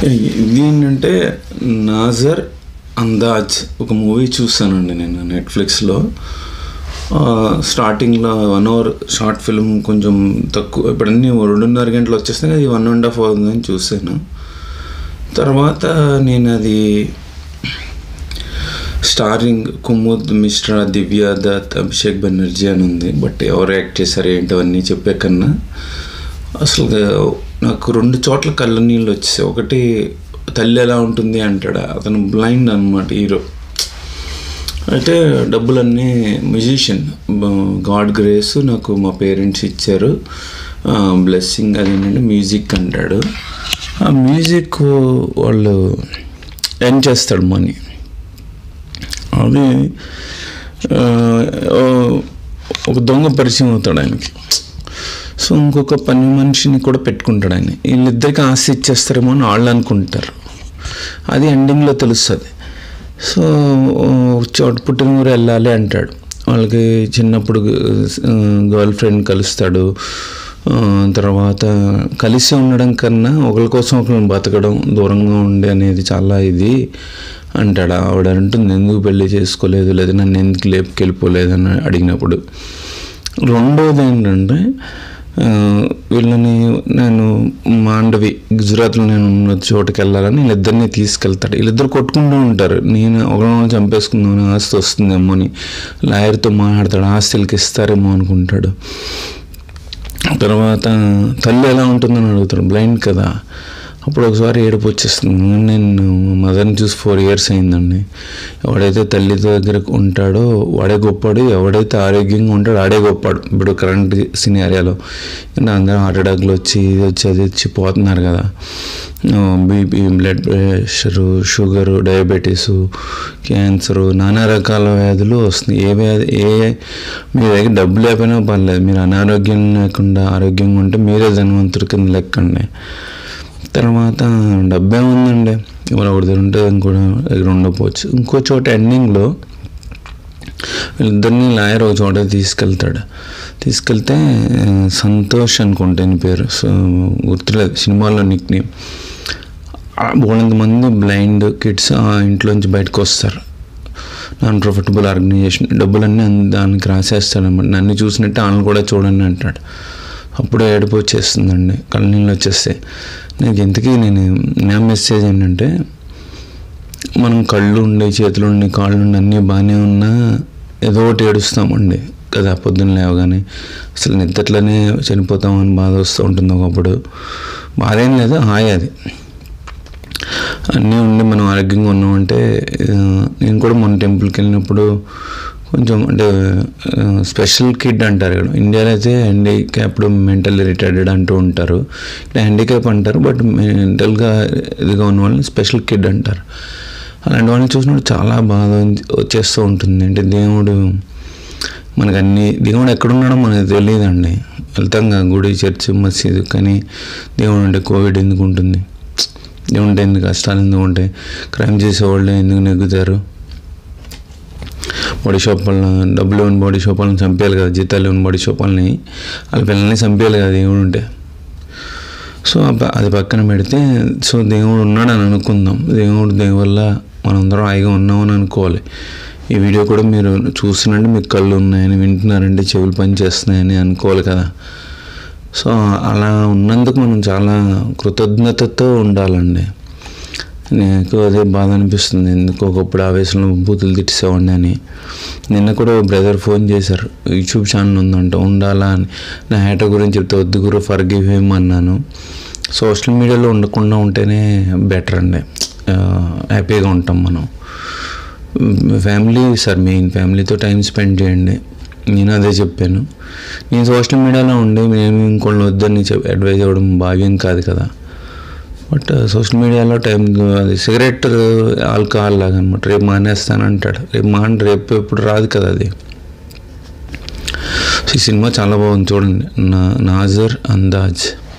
ఇదేంటంటే నాజర్ అందాజ్ ఒక మూవీ చూసానండి నేను నెట్ఫ్లిక్స్లో స్టార్టింగ్లో వన్ అవర్ షార్ట్ ఫిల్మ్ కొంచెం తక్కువ ఇప్పుడన్నీ రెండున్నర గంటలు వచ్చేస్తాయి అది వన్ అండ్ హాఫ్ అవుతుందని చూసాను తర్వాత నేను అది స్టారింగ్ కుముద్ మిశ్రా దివ్య దత్ అభిషేక్ బెనర్జీ అని ఉంది బట్ ఎవరు యాక్ట్ చేశారు ఏంటి అవన్నీ చెప్పే కన్నా అసలు నాకు రెండు చోట్ల కళ్ళ నీళ్ళు వచ్చేసాయి ఒకటి తల్లి ఎలా ఉంటుంది అంటాడు అతను బ్లైండ్ అనమాట హీరో అయితే డబ్బులన్నీ మ్యూజిషియన్ గాడ్ గ్రేస్ నాకు మా పేరెంట్స్ ఇచ్చారు బ్లెస్సింగ్ అదేంటంటే మ్యూజిక్ అంటాడు ఆ మ్యూజిక్ వాళ్ళు ఎన్ చేస్తాడు మనీ అది ఆ, ఒక దొంగ పరిచయం అవుతాడు ఆయనకి సో ఇంకొక పని మనిషిని కూడా పెట్టుకుంటాడు ఆయన వీళ్ళిద్దరికి ఆస్తి ఇచ్చేస్తారేమో అని వాళ్ళు అనుకుంటారు అది ఎండింగ్లో తెలుస్తుంది సో చోటు పుట్టిన ఊరు వెళ్ళాలి అంటాడు వాళ్ళకి చిన్నప్పుడు గర్ల్ ఫ్రెండ్ కలుస్తాడు ఆ, తర్వాత కలిసి ఉండడం కన్నా ఒకరి కోసం ఒకరిని బతకడం దూరంగా ఉండే అనేది చాలా ఇది అంటాడు ఆవిడ అంటుంది ఎందుకు పెళ్లి చేసుకోలేదు లేదా నన్ను ఎందుకు లేపుకెళ్ళిపోలేదు అని అడిగినప్పుడు రెండోది ఏంటంటే ఆ, వీళ్ళని నేను మాండవి గుజరాత్లో నేను ఉన్న చోటుకి వెళ్ళాలని వీళ్ళిద్దరిని తీసుకెళ్తాడు వీళ్ళిద్దరు కొట్టుకుంటూ ఉంటారు నేను ఒకరిని చంపేసుకుందామని ఆస్తి వస్తుందేమో అని లాయర్తో మాట్లాడతాడు ఆస్తులకి ఇస్తారేమో అనుకుంటాడు తర్వాత తల్లి ఎలా ఉంటుందని అడుగుతాడు బ్లైండ్ కదా అప్పుడు ఒకసారి ఏడుపు వచ్చేస్తుంది నేను మదర్ని చూసి ఫోర్ ఇయర్స్ అయిందండి ఎవడైతే తల్లి దగ్గర ఉంటాడో వాడే గొప్పాడు ఎవడైతే ఆరోగ్యంగా ఉంటాడో ఆడే గొప్పాడు ఇప్పుడు కరెంట్ సినారియాలో అందరూ హార్ట్ అటాక్లు వచ్చి ఇది వచ్చి అది వచ్చి పోతున్నారు కదా BP blood pressure sugar diabetes cancer నానా రకాల వ్యాధులు వస్తున్నాయి ఏ వ్యాధి ఏ మీ దగ్గర డబ్బు లేకపోయినా పర్లేదు మీరు అనారోగ్యం లేకుండా ఆరోగ్యంగా ఉంటే మీరే ధనవంతుడి కింద లెక్కండి తర్వాత డబ్బే ఉందండి ఎవరు ఒకటి దగ్గర ఉంటే ఇంకోటి దగ్గర ఉండకపోవచ్చు ఇంకో చోట ఎండింగ్లో వీళ్ళిద్దరిని లాయర్ ఒక చోట తీసుకెళ్తాడు తీసుకెళ్తే ఆ, సంతోష్ అనుకుంటే ఆయన పేరు సో గుర్తులేదు సినిమాలో నిక్ నేమ్ బోలంత మంది బ్లైండ్ కిడ్స్ ఆ ఇంట్లోంచి బయటకు వస్తారు నాన్ ప్రాఫిటబుల్ ఆర్గనైజేషన్ డబ్బులన్నీ అన్- దానికి రాసేస్తాడు అనమాట నన్ను చూసినట్టు వాళ్ళని కూడా చూడండి అంటాడు అప్పుడు ఏడుపు వచ్చేస్తుందండి కళ్ళ నీళ్ళు వచ్చేస్తాయి నాకు ఇంతకీ నేను నా మెసేజ్ ఏంటంటే మనం కళ్ళు ఉండి చేతులు ఉండి కాళ్ళు ఉండి అన్నీ బాగానే ఉన్నా ఏదో ఒకటి ఏడుస్తామండి కదా పొద్దున్న లేవగానే అసలు నిద్రట్లోనే చనిపోతామని బాధ వస్తూ ఉంటుంది ఒకప్పుడు బాధ ఏం లేదు హాయ్ అది అన్నీ ఉండి మనం ఆరోగ్యంగా ఉన్నామంటే ఆ, నేను కూడా మొన్న టెంపుల్కి వెళ్ళినప్పుడు కొంచెం అంటే స్పెషల్ కిడ్ అంటారు ఇక్కడ ఇండియాలో అయితే హ్యాండిక్యాప్డ్ మెంటల్లీ రిటార్డెడ్ అంటూ ఉంటారు ఇక్కడ హ్యాండిక్యాప్ అంటారు బట్ మెంటల్గా ఇదిగా ఉన్న వాళ్ళని స్పెషల్ కిడ్ అంటారు అలాంటి వాళ్ళని చూసినప్పుడు చాలా బాధ వచ్చేస్తూ ఉంటుంది అంటే దేవుడు మనకు అన్ని దేవుడు ఎక్కడున్నాడో మనకు తెలియదండి వెళ్తాం కదా గుడి చర్చి మసీదు కానీ దేవుడు అంటే కోవిడ్ ఎందుకు ఉంటుంది దేవుడు అంటే ఎందుకు కష్టాలు ఎందుకు ఉంటాయి క్రైమ్ చేసేవాళ్ళు ఎందుకు నెగ్గుతారు బాడీ షాప్ వాళ్ళ డబ్బులు ఉన్న బాడీ షాప్ వాళ్ళని చంపేయాలి కదా జీతాలు ఉన్న బాడీ షాప్ వాళ్ళని వాళ్ళ పిల్లల్ని చంపేయాలి కదా దేవుడు ఉంటే సో ఆ ప- అది పక్కన పెడితే సో దేవుడు ఉన్నాడని అనుకుందాం దేవుడు దేవుడి వల్ల మనందరం హాయిగా ఉన్నామని అనుకోవాలి ఈ వీడియో కూడా మీరు చూస్తున్నట్టు మీకు కళ్ళు ఉన్నాయని వింటున్నారంటే చెవులు పని చేస్తున్నాయని అనుకోవాలి కదా సో అలా ఉన్నందుకు మనం చాలా కృతజ్ఞతతో ఉండాలండి నాకు అదే బాధ అనిపిస్తుంది ఎందుకు ఒకప్పుడు ఆవేశంలో బూతులు తిట్టేసేవాడిని అని నిన్న కూడా బ్రదర్ ఫోన్ చేశారు యూట్యూబ్ ఛానల్ ఉందంట ఉండాలా అని నా హేట గురించి చెప్తే వద్దు గురు ఫర్గివ్ హిమ్ అన్నాను సోషల్ మీడియాలో ఉండకుండా ఉంటేనే బెటర్ అండి ఆ, హ్యాపీగా ఉంటాం మనం ఫ్యామిలీ సార్ మెయిన్ ఫ్యామిలీతో టైం స్పెండ్ చేయండి నేను అదే చెప్పాను నేను సోషల్ మీడియాలో ఉండి నేను ఇంకోళ్ళు వద్దని చెప్ అడ్వైజ్ అవ్వడం భావ్యం కాదు కదా బట్ సోషల్ మీడియాలో టైం అది సిగరెట్ ఆల్కహాల్ లాగా అనమాట రేపు మానేస్తానంటాడు రేపు మాన్ రేపు ఎప్పుడు రాదు కదా అది ఈ సినిమా చాలా బాగుంది చూడండి నా నాజర్ అందాజ్